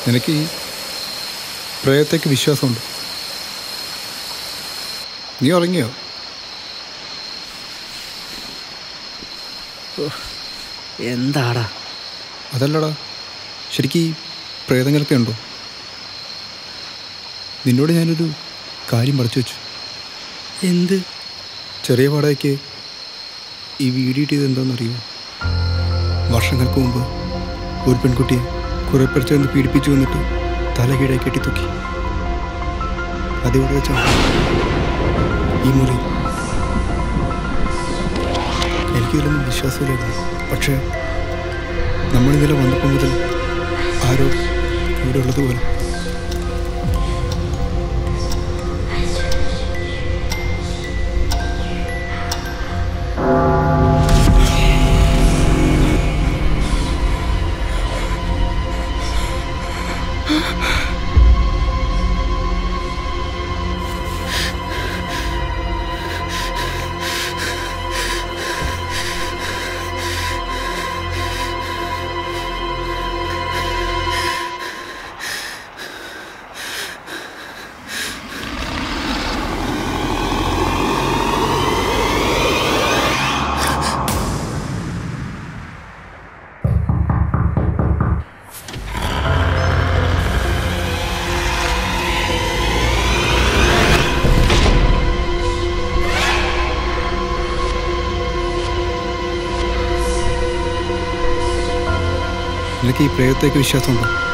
നിനക്ക് ഈ പ്രേതത്തേക്ക് വിശ്വാസമുണ്ട് നീ ഉറങ്ങിയോ എന്താടാ അതല്ലടാ ശരിക്കും ഈ പ്രേതങ്ങളൊക്കെ ഉണ്ടോ നിന്നോട് ഞാനൊരു കാര്യം പഠിച്ചു വെച്ചു എന്ത് ചെറിയ പാടയ്ക്ക് ഈ വീഡിയോ ഇട്ടത് എന്താണെന്നറിയുമോ വർഷങ്ങൾക്ക് മുമ്പ് ഒരു പെൺകുട്ടിയെ കുറെ പേർ ചേർന്ന് പീഡിപ്പിച്ചു വന്നിട്ട് തല കീഴായി കെട്ടിത്തൂക്കി അതിവിടെ വെച്ചാണ് ഈ മുറി എനിക്കിതിലൊന്നും വിശ്വാസമില്ലായിരുന്നു പക്ഷേ നമ്മൾ ഇന്നലെ വന്നപ്പോൾ മുതൽ ആരോ ഇവിടെ ഉള്ളതുപോലെ നിനക്ക് ഈ പ്രേതത്തേക്ക് വിശ്വാസമുണ്ടോ